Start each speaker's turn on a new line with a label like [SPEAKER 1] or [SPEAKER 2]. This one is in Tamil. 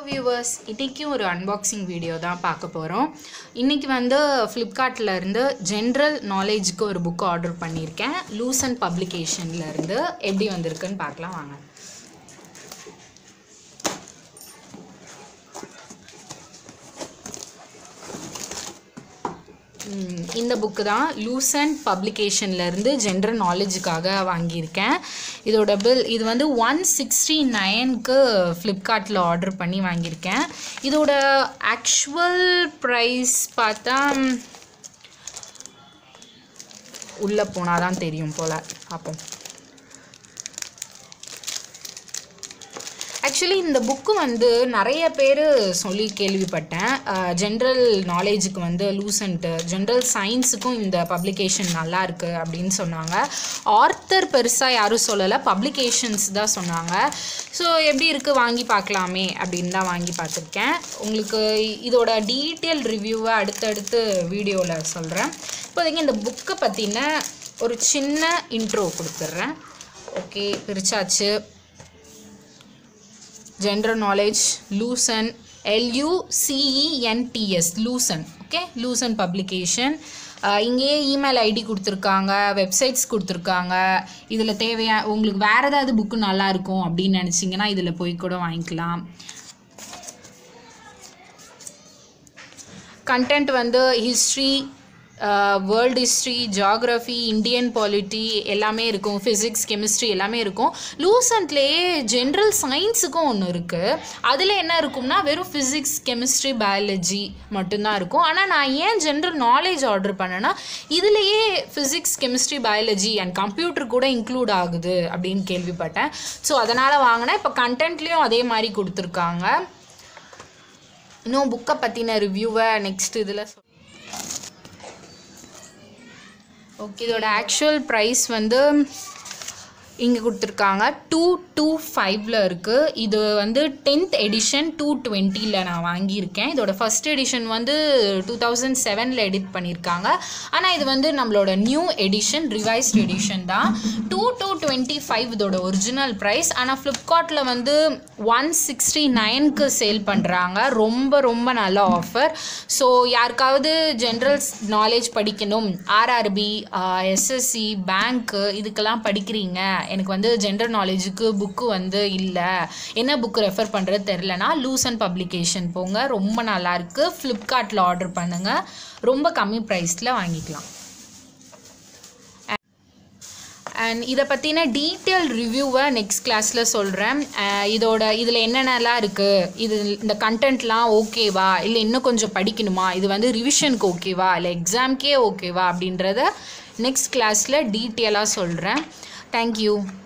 [SPEAKER 1] வியூவர்ஸ் இன்றைக்கும் ஒரு அன்பாக்சிங் வீடியோ தான் பார்க்க போகிறோம் இன்றைக்கி வந்து ஃப்ளிப்கார்ட்ல இருந்து ஜென்ரல் நாலேஜுக்கு ஒரு புக் ஆர்டர் பண்ணியிருக்கேன் லூசன் பப்ளிகேஷன்ல இருந்து எப்படி வந்திருக்குன்னு பார்க்கலாம் வாங்க ம், இந்த புக்கு தான் லூசன் பப்ளிகேஷன்லேருந்து ஜென்ரல் நாலேஜுக்காக வாங்கியிருக்கேன் இதோட பில் இது வந்து ஒன் சிக்ஸ்டி நைனுக்கு ஃப்ளிப்கார்ட்டில் ஆர்டர் பண்ணி வாங்கியிருக்கேன் இதோட ஆக்சுவல் ப்ரைஸ் பார்த்தா உள்ளே போனால் தான் தெரியும் போல் பார்ப்போம் ஆக்சுவலி இந்த புக்கு வந்து நிறைய பேர் சொல்லி கேள்விப்பட்டேன் ஜென்ரல் நாலேஜுக்கு வந்து லூசன்ட்டு ஜென்ரல் சயின்ஸுக்கும் இந்த பப்ளிகேஷன் நல்லா இருக்கு அப்படின்னு சொன்னாங்க ஆர்த்தர் பெருசாக யாரும் சொல்லலை பப்ளிகேஷன்ஸ் தான் சொன்னாங்க ஸோ எப்படி இருக்குது வாங்கி பார்க்கலாமே அப்படின்னு தான் வாங்கி பார்த்துருக்கேன் உங்களுக்கு இதோட டீட்டெயில் ரிவ்யூவை அடுத்தடுத்து வீடியோவில் சொல்கிறேன் இப்போதைக்கு இந்த புக்கை பற்றின ஒரு சின்ன இன்ட்ரோ கொடுத்துட்றேன் okay பிரிச்சாச்சு general knowledge லூசன் எல்யூசிஇஎன்டிஎஸ் லூசன் okay லூசன் publication இங்கேயே இமெயில் ஐடி கொடுத்துருக்காங்க வெப்சைட்ஸ் கொடுத்துருக்காங்க இதில் தேவையா உங்களுக்கு வேறு ஏதாவது புக்கு நல்லா இருக்கும் அப்படின்னு நினச்சிங்கன்னா இதில் போய் கூட வாங்கிக்கலாம் கண்டென்ட் வந்து history world history geography Indian polity எல்லாமே இருக்கும் ஃபிசிக்ஸ் கெமிஸ்ட்ரி எல்லாமே இருக்கும் லூசன்ட்லேயே ஜென்ரல் சயின்ஸுக்கும் ஒன்று இருக்குது அதில் என்ன இருக்கும்னா வெறும் ஃபிசிக்ஸ் கெமிஸ்ட்ரி பயாலஜி மட்டும்தான் இருக்கும் ஆனால் நான் ஏன் ஜென்ரல் நாலேஜ் ஆர்டர் பண்ணேன்னா இதுலேயே physics chemistry biology and computer கூட இன்க்ளூட் ஆகுது அப்படின்னு கேள்விப்பட்டேன் ஸோ அதனால் வாங்கினேன் இப்போ கண்டென்ட்லேயும் அதே மாதிரி கொடுத்துருக்காங்க இன்னும் புக்கை பற்றின ரிவ்யூவை நெக்ஸ்ட் இதில் சொல் ஓகே இதோட ஆக்சுவல் ப்ரைஸ் வந்து இங்கே கொடுத்துருக்காங்க டூ டூ ஃபைவ்ல இருக்குது இது வந்து டென்த் எடிஷன் டூ டுவெண்ட்டியில் நான் வாங்கியிருக்கேன் இதோட ஃபஸ்ட் எடிஷன் வந்து டூ தௌசண்ட் செவனில் எடிட் பண்ணியிருக்காங்க ஆனால் இது வந்து நம்மளோட நியூ எடிஷன் ரிவைஸ்ட் எடிஷன் தான் டூ டூ டுவெண்ட்டி ஃபைவ் இதோட ஒரிஜினல் ப்ரைஸ் ஆனால் ஃப்ளிப்கார்ட்டில் வந்து ஒன் சிக்ஸ்டி நைனுக்கு சேல் பண்ணுறாங்க ரொம்ப ரொம்ப நல்ல ஆஃபர் ஸோ யாருக்காவது ஜென்ரல் நாலேஜ் படிக்கணும் ஆர்ஆர்பி எஸ்எஸ்சி பேங்க்கு இதுக்கெல்லாம் படிக்கிறீங்க எனக்கு வந்து ஜென்ரல் நாலேஜுக்கு புக்கு வந்து இல்லை என்ன புக்கு ரெஃபர் பண்ணுறது தெரிலனா லூசன் பப்ளிகேஷன் போங்க ரொம்ப நல்லாயிருக்கு ஃப்ளிப்கார்ட்டில் ஆர்டர் பண்ணுங்கள் ரொம்ப கம்மி ப்ரைஸில் வாங்கிக்கலாம் அண்ட் இதை பற்றின டீட்டெயில் ரிவ்யூவை நெக்ஸ்ட் கிளாஸில் சொல்கிறேன் இதோட இதில் என்னென்னலாம் இருக்குது இது இந்த கண்டென்ட்லாம் ஓகேவா இல்லை இன்னும் கொஞ்சம் படிக்கணுமா இது வந்து ரிவிஷனுக்கு ஓகேவா இல்லை எக்ஸாம்க்கே ஓகேவா அப்படின்றத நெக்ஸ்ட் கிளாஸில் டீட்டெயிலாக சொல்கிறேன் தேங்க்யூ